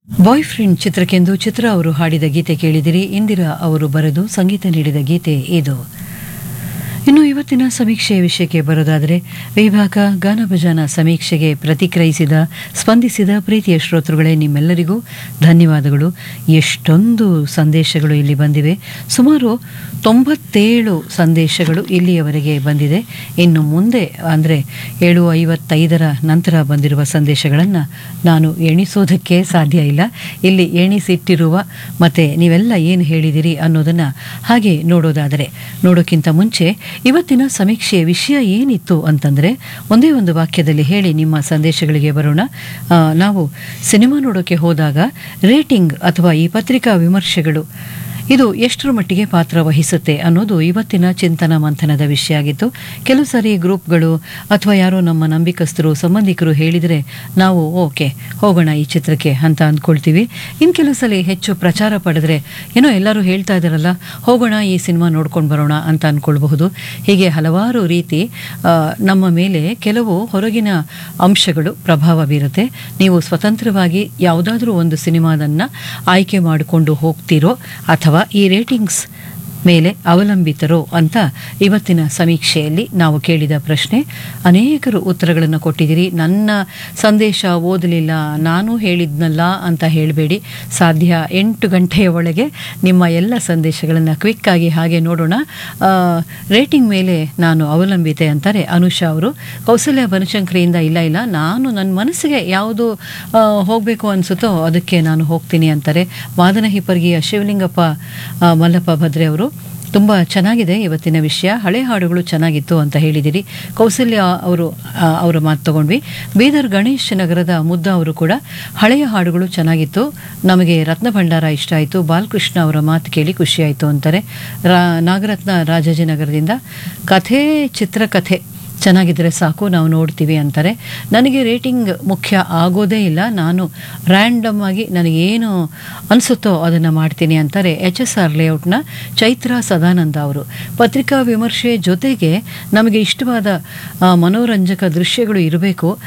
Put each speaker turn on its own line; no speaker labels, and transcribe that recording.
boy friend ಚಿತ್ರಕ್ಕೆಂದು ಚಿತ್ರ ಅವರು ಹಾಡಿದ ಗೀತೆ ಕೇಳಿದಿರಿ ಇಂದಿರಾ ಅವರು ಬರೆದು ಸಂಗೀತ ನೀಡಿದ ಗೀತೆ ಇದು ಇನ್ನು ಇವತ್ತಿನ ಸಮೀಕ್ಷೆಯ ವಿಷಯಕ್ಕೆ ಬರೋದಾದರೆ ವಿಭಾಗ ಗಾನ ಭಜಾನ ಸಮೀಕ್ಷೆಗೆ ಪ್ರತಿಕ್ರಿಯಿಸಿದ ಸ್ಪಂದಿಸಿದ ಪ್ರೀತಿಯ ಶ್ರೋತೃಗಳೇ ನಿಮ್ಮೆಲ್ಲರಿಗೂ ಧನ್ಯವಾದಗಳು ಎಷ್ಟೊಂದು ಸಂದೇಶಗಳು ಇಲ್ಲಿ ಬಂದಿವೆ ಸುಮಾರು ತೊಂಬತ್ತೇಳು ಸಂದೇಶಗಳು ಇಲ್ಲಿಯವರೆಗೆ ಬಂದಿದೆ ಇನ್ನು ಮುಂದೆ ಅಂದರೆ ಏಳು ಐವತ್ತೈದರ ನಂತರ ಬಂದಿರುವ ಸಂದೇಶಗಳನ್ನು ನಾನು ಎಣಿಸೋದಕ್ಕೆ ಸಾಧ್ಯ ಇಲ್ಲ ಇಲ್ಲಿ ಎಣಿಸಿಟ್ಟಿರುವ ಮತ್ತು ನೀವೆಲ್ಲ ಏನು ಹೇಳಿದಿರಿ ಅನ್ನೋದನ್ನು ಹಾಗೆ ನೋಡೋದಾದರೆ ನೋಡೋಕ್ಕಿಂತ ಮುಂಚೆ ಇವತ್ತಿನ ಸಮೀಕ್ಷೆಯ ವಿಷಯ ಏನಿತ್ತು ಅಂತಂದರೆ ಒಂದೇ ಒಂದು ವಾಕ್ಯದಲ್ಲಿ ಹೇಳಿ ನಿಮ್ಮ ಸಂದೇಶಗಳಿಗೆ ಬರೋಣ ಆ, ನಾವು ಸಿನಿಮಾ ನೋಡೋಕ್ಕೆ ಹೋದಾಗ ರೇಟಿಂಗ್ ಅಥವಾ ಈ ಪತ್ರಿಕಾ ವಿಮರ್ಶೆಗಳು ಇದು ಎಷ್ಟರ ಮಟ್ಟಿಗೆ ಪಾತ್ರ ವಹಿಸುತ್ತೆ ಅನ್ನೋದು ಇವತ್ತಿನ ಚಿಂತನ ಮಂಥನದ ವಿಷಯ ಆಗಿತ್ತು ಕೆಲವು ಸಾರಿ ಗ್ರೂಪ್ಗಳು ಅಥವಾ ಯಾರೋ ನಮ್ಮ ನಂಬಿಕಸ್ಥರು ಸಂಬಂಧಿಕರು ಹೇಳಿದರೆ ನಾವು ಓಕೆ ಹೋಗೋಣ ಈ ಚಿತ್ರಕ್ಕೆ ಅಂತ ಅಂದ್ಕೊಳ್ತೀವಿ ಇನ್ನು ಕೆಲವು ಸಲ ಹೆಚ್ಚು ಪ್ರಚಾರ ಪಡೆದ್ರೆ ಏನೋ ಎಲ್ಲರೂ ಹೇಳ್ತಾ ಇದ್ದಾರಲ್ಲ ಹೋಗೋಣ ಈ ಸಿನಿಮಾ ನೋಡ್ಕೊಂಡು ಬರೋಣ ಅಂತ ಅಂದ್ಕೊಳ್ಬಹುದು ಹೀಗೆ ಹಲವಾರು ರೀತಿ ಆ, ನಮ್ಮ ಮೇಲೆ ಕೆಲವು ಹೊರಗಿನ ಅಂಶಗಳು ಪ್ರಭಾವ ಬೀರುತ್ತೆ ನೀವು ಸ್ವತಂತ್ರವಾಗಿ ಯಾವುದಾದ್ರೂ ಒಂದು ಸಿನಿಮಾದನ್ನು ಆಯ್ಕೆ ಮಾಡಿಕೊಂಡು ಹೋಗ್ತೀರೋ ಅಥವಾ ಈ ರೇಟಿಂಗ್ಸ್ ಮೇಲೆ ಅವಲಂಬಿತರೋ ಅಂತ ಇವತ್ತಿನ ಸಮೀಕ್ಷೆಯಲ್ಲಿ ನಾವು ಕೇಳಿದ ಪ್ರಶ್ನೆ ಅನೇಕರು ಉತ್ತರಗಳನ್ನು ಕೊಟ್ಟಿದ್ದೀರಿ ನನ್ನ ಸಂದೇಶ ಓದಲಿಲ್ಲ ನಾನು ಹೇಳಿದ್ನಲ್ಲ ಅಂತ ಹೇಳಬೇಡಿ ಸಾಧ್ಯ ಎಂಟು ಗಂಟೆಯ ಒಳಗೆ ನಿಮ್ಮ ಎಲ್ಲ ಸಂದೇಶಗಳನ್ನು ಕ್ವಿಕ್ಕಾಗಿ ಹಾಗೆ ನೋಡೋಣ ಆ, ರೇಟಿಂಗ್ ಮೇಲೆ ನಾನು ಅವಲಂಬಿತೆ ಅಂತಾರೆ ಅನುಷಾ ಅವರು ಕೌಸಲ್ಯ ಬನಶಂಕರಿಯಿಂದ ಇಲ್ಲ ಇಲ್ಲ ನಾನು ನನ್ನ ಮನಸ್ಸಿಗೆ ಯಾವುದು ಹೋಗಬೇಕು ಅನಿಸುತ್ತೋ ಅದಕ್ಕೆ ನಾನು ಹೋಗ್ತೀನಿ ಅಂತಾರೆ ಮಾದನ ಹಿಪ್ಪರ್ಗಿಯ ಶಿವಲಿಂಗಪ್ಪ ಆ, ಮಲ್ಲಪ್ಪ ಭದ್ರೆ ಅವರು ತುಂಬ ಚೆನ್ನಾಗಿದೆ ಇವತ್ತಿನ ವಿಷಯ ಹಳೆ ಹಾಡುಗಳು ಚೆನ್ನಾಗಿತ್ತು ಅಂತ ಹೇಳಿದಿರಿ ಕೌಸಲ್ಯ ಅವರು ಆ, ಅವರ ಮಾತು ತಗೊಂಡ್ವಿ ಬೀದರ್ ಗಣೇಶ್ ನಗರದ ಮುದ್ದ ಅವರು ಕೂಡ ಹಳೆಯ ಹಾಡುಗಳು ಚೆನ್ನಾಗಿತ್ತು ನಮಗೆ ರತ್ನ ಭಂಡಾರ ಇಷ್ಟ ಆಯಿತು ಬಾಲಕೃಷ್ಣ ಅವರ ಮಾತು ಕೇಳಿ ಖುಷಿಯಾಯಿತು ಅಂತಾರೆ ರಾ ನಾಗರತ್ನ ರಾಜಾಜಿನಗರದಿಂದ ಕಥೆ ಚಿತ್ರಕಥೆ ಚೆನ್ನಾಗಿದ್ದರೆ ಸಾಕು ನಾವು ನೋಡ್ತೀವಿ ಅಂತಾರೆ ನನಗೆ ರೇಟಿಂಗ್ ಮುಖ್ಯ ಆಗೋದೇ ಇಲ್ಲ ನಾನು ರ್ಯಾಂಡಮ್ ಆಗಿ ನನಗೇನು ಅನಿಸುತ್ತೋ ಅದನ್ನು ಮಾಡ್ತೀನಿ ಅಂತಾರೆ ಎಚ್ ಎಸ್ ಆರ್ ಲೇಔಟ್ನ ಚೈತ್ರ ಸದಾನಂದ ಅವರು ಪತ್ರಿಕಾ ವಿಮರ್ಶೆ ಜೊತೆಗೆ ನಮಗೆ ಇಷ್ಟವಾದ ಆ, ಮನೋರಂಜಕ ದೃಶ್ಯಗಳು ಇರಬೇಕು